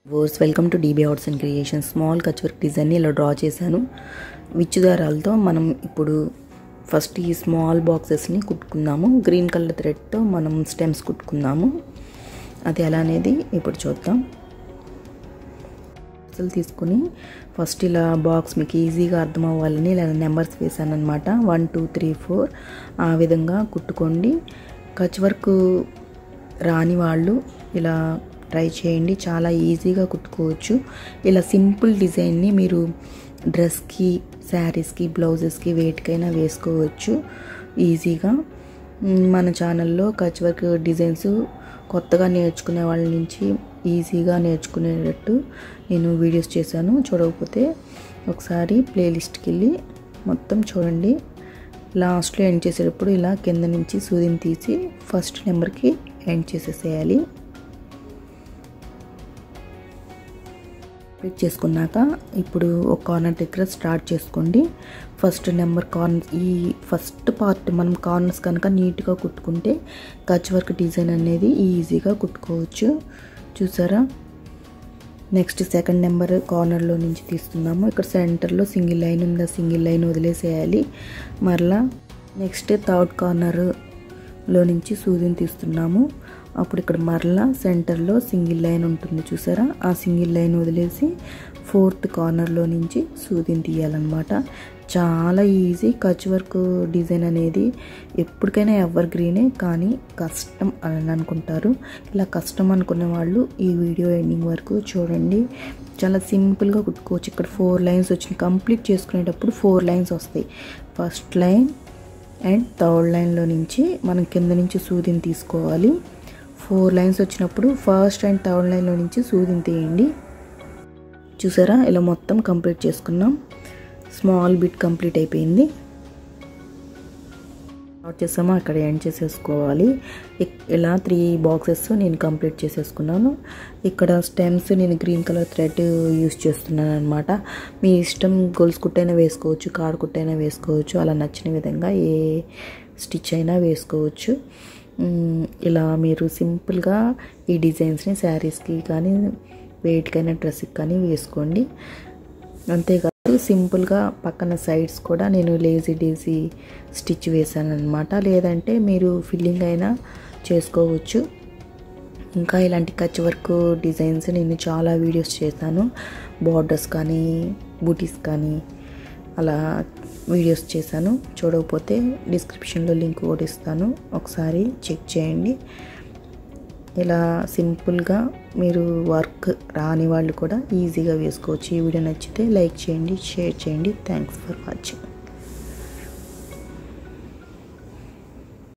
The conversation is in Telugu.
verse welcome to DB arts and creation small Kutch work డిజైన్ని ఇలా డ్రా చేశాను విచ్చు దారాలతో మనం ఇప్పుడు ఫస్ట్ ఈ స్మాల్ బాక్సెస్ని కుట్టుకుందాము గ్రీన్ కలర్ థ్రెడ్తో మనం స్టెమ్స్ కుట్టుకుందాము అది ఎలా అనేది ఇప్పుడు చూద్దాం అసలు తీసుకుని ఫస్ట్ ఇలా బాక్స్ మీకు ఈజీగా అర్థం అవ్వాలని ఇలా నెంబర్స్ వేసాను అనమాట వన్ టూ త్రీ ఫోర్ ఆ విధంగా కుట్టుకోండి కచ్ వర్క్ రాని వాళ్ళు ఇలా ట్రై చేయండి చాలా ఈజీగా కుట్టుకోవచ్చు ఇలా సింపుల్ డిజైన్ని మీరు డ్రెస్కి శారీస్కి బ్లౌజెస్కి వేటికైనా వేసుకోవచ్చు ఈజీగా మన ఛానల్లో కచ్ వర్క్ డిజైన్స్ కొత్తగా నేర్చుకునే వాళ్ళ నుంచి ఈజీగా నేర్చుకునేటట్టు నేను వీడియోస్ చేశాను చూడకపోతే ఒకసారి ప్లేలిస్ట్కి వెళ్ళి మొత్తం చూడండి లాస్ట్లో ఎండ్ చేసేటప్పుడు ఇలా కింద నుంచి సూదిని తీసి ఫస్ట్ నెంబర్కి ఎండ్ చేసేసేయాలి కంప్లీట్ చేసుకున్నాక ఇప్పుడు ఒక కార్నర్ దగ్గర స్టార్ట్ చేసుకోండి ఫస్ట్ నెంబర్ కార్నర్ ఈ ఫస్ట్ పార్ట్ మనం కార్నర్స్ కనుక నీట్గా కుట్టుకుంటే కచ్ వర్క్ డిజైన్ అనేది ఈజీగా కుట్టుకోవచ్చు చూసారా నెక్స్ట్ సెకండ్ నెంబర్ కార్నర్లో నుంచి తీస్తున్నాము ఇక్కడ సెంటర్లో సింగిల్ లైన్ ఉందా సింగిల్ లైన్ వదిలేసేయాలి మరలా నెక్స్ట్ థర్డ్ కార్నర్లో నుంచి సూదిని తీస్తున్నాము అప్పుడు ఇక్కడ మరలా సెంటర్లో సింగిల్ లైన్ ఉంటుంది చూసారా ఆ సింగిల్ లైన్ వదిలేసి ఫోర్త్ కార్నర్లో నుంచి సూదిని తీయాలన్నమాట చాలా ఈజీ కచ్ వర్క్ డిజైన్ అనేది ఎప్పటికైనా ఎవర్ గ్రీనే కానీ కష్టం అని అనుకుంటారు ఇలా కష్టం అనుకునే వాళ్ళు ఈ వీడియో ఎండింగ్ వరకు చూడండి చాలా సింపుల్గా కుట్టుకోవచ్చు ఇక్కడ ఫోర్ లైన్స్ వచ్చినాయి కంప్లీట్ చేసుకునేటప్పుడు ఫోర్ లైన్స్ వస్తాయి ఫస్ట్ లైన్ అండ్ థర్డ్ లైన్లో నుంచి మనం కింద నుంచి సూదిని తీసుకోవాలి ఫోర్ లైన్స్ వచ్చినప్పుడు ఫస్ట్ అండ్ థర్డ్ లైన్లో నుంచి సూదిని తీయండి చూసారా ఇలా మొత్తం కంప్లీట్ చేసుకున్నాం స్మాల్ బిట్ కంప్లీట్ అయిపోయింది స్టార్ట్ చేసామో అక్కడ ఎండ్ చేసేసుకోవాలి ఇలా త్రీ బాక్సెస్ నేను కంప్లీట్ చేసేసుకున్నాను ఇక్కడ స్టెమ్స్ నేను గ్రీన్ కలర్ థ్రెడ్ యూస్ చేస్తున్నాను అనమాట మీ ఇష్టం గొలుసు కుట్టైనా వేసుకోవచ్చు కాడు కుట్టైనా వేసుకోవచ్చు అలా నచ్చిన విధంగా ఏ స్టిచ్ అయినా వేసుకోవచ్చు ఇలా మీరు సింపుల్గా ఈ డిజైన్స్ని శారీస్కి కానీ వెయిట్కైనా డ్రెస్కి కానీ వేసుకోండి అంతేకాదు సింపుల్గా పక్కన సైడ్స్ కూడా నేను లేజీ డేజీ స్టిచ్ వేసాను అనమాట లేదంటే మీరు ఫిల్లింగ్ అయినా చేసుకోవచ్చు ఇంకా ఇలాంటి కచ్ వర్క్ డిజైన్స్ నేను చాలా వీడియోస్ చేశాను బార్డర్స్ కానీ బూటీస్ కానీ అలా వీడియోస్ చేశాను చూడకపోతే డిస్క్రిప్షన్లో లింక్ కూడా ఇస్తాను ఒకసారి చెక్ చేయండి ఇలా సింపుల్గా మీరు వర్క్ రాని వాళ్ళు కూడా ఈజీగా వేసుకోవచ్చు ఈ వీడియో నచ్చితే లైక్ చేయండి షేర్ చేయండి థ్యాంక్స్ ఫర్ వాచింగ్